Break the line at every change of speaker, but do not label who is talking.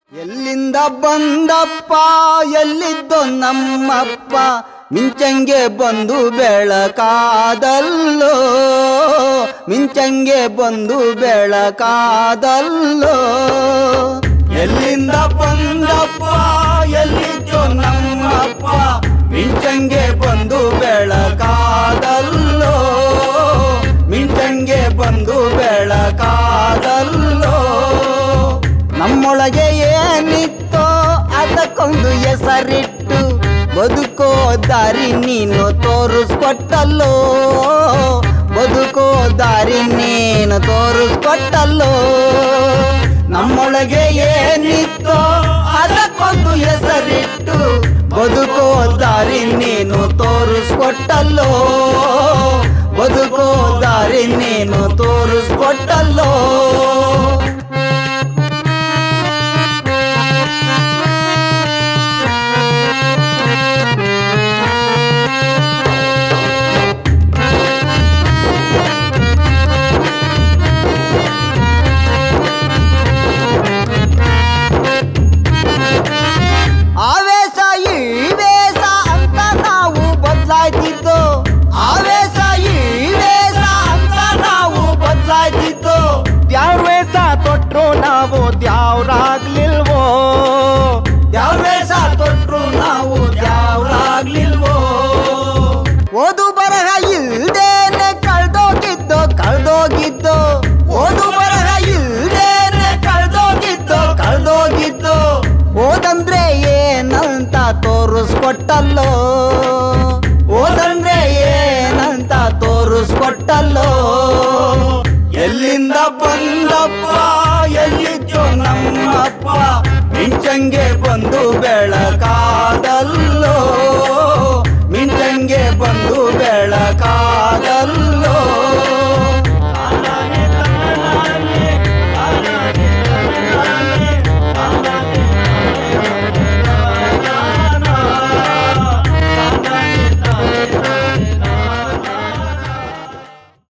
ಎಲ್ಲಿಂದ ಬಂದಪ್ಪ ಎಲ್ಲಿದ್ದೋ ನಮ್ಮಪ್ಪ ಮಿಂಚಂಗೆ ಬಂದು ಬೆಳಕಾದಲ್ಲೋ ಮಿಂಚಂಗೆ ಬಂದು ಬೆಳಕಾದಲ್ಲೋ ಎಲ್ಲಿಂದ ಬಂದಪ್ಪ ಎಲ್ಲಿದ್ದೋ ನಮ್ಮಪ್ಪ ಮಿಂಚಂಗೆ ಬಂದು ಬೆಳಕಾದಲ್ಲೋ ಮಿಂಚಂಗೆ ಬಂದು ಬೆಳಕಾದಲ್ಲೋ ನಮ್ಮೊಳಗೆ ಏನಿತ್ತೋ ಅದಕ್ಕೊಂದು ಹೆಸರಿಟ್ಟು ಬದುಕೋ ದಾರಿ ನೀನು ತೋರಿಸ್ಕೊಟ್ಟಲ್ಲೋ ಬದುಕೋ ದಾರಿ ನೀನು ತೋರಿಸ್ಕೊಟ್ಟಲ್ಲೋ ನಮ್ಮೊಳಗೆ ಏನಿತ್ತೋ ಅದಕ್ಕೊಂದು ಹೆಸರಿಟ್ಟು ಬದುಕೋ ದಾರಿ ನೀನು ತೋರಿಸ್ಕೊಟ್ಟಲ್ಲೋ ಬದುಕೋ ದಾರಿ ನೀನು ತೋರಿಸ್ಕೊಟ್ಟಲ್ಲೋ ಆವೇಶ ಈ ವೇಷ ಅಂತ ನಾವು ಬದಲಾಯ್ತಿದ್ದು ಆವೇಶ ಈ ವೇಷ ಅಂತ ನಾವು ಬದಲಾಯ್ತಿದ್ದು
ದ್ಯಾವ್ರ ವೇಷ ತೊಟ್ರು ನಾವು ದ್ಯಾವ್ರಾಗ್ಲಿಲ್ವೋ
ಯಾವ ವೇಷ ತೊಟ್ರು ನಾವು ಯಾವ್ರಾಗ್ಲಿಲ್ವೋ ಓದು ಬರಹ ಇಲ್ದೇನೆ ಕಳ್ದೋಗಿದ್ದು ಕಳ್ದೋಗಿದ್ದು ಓದು ಬರಹ ಇಲ್ದೇನೆ ಕಳ್ದೋಗಿದ್ದು ಕಳ್ದೋಗಿದ್ದು ಓದಂದ್ರೆ ಏನಂತ ತೋರಿಸ್ಕೊಟ್ಟಲ್ಲೋ ಓದಂದ್ರೆ ಏನಂತ ತೋರಿಸ್ಕೊಟ್ಟಲ್ಲೋ ಎಲ್ಲಿಂದ ಬಂದಪ್ಪ ಎಲ್ಲಿದ್ದೋ ನಮ್ಮಪ್ಪ ಮಿಂಚಂಗೆ ಬಂದು ಬೆಳಕಾದಲ್ಲೋ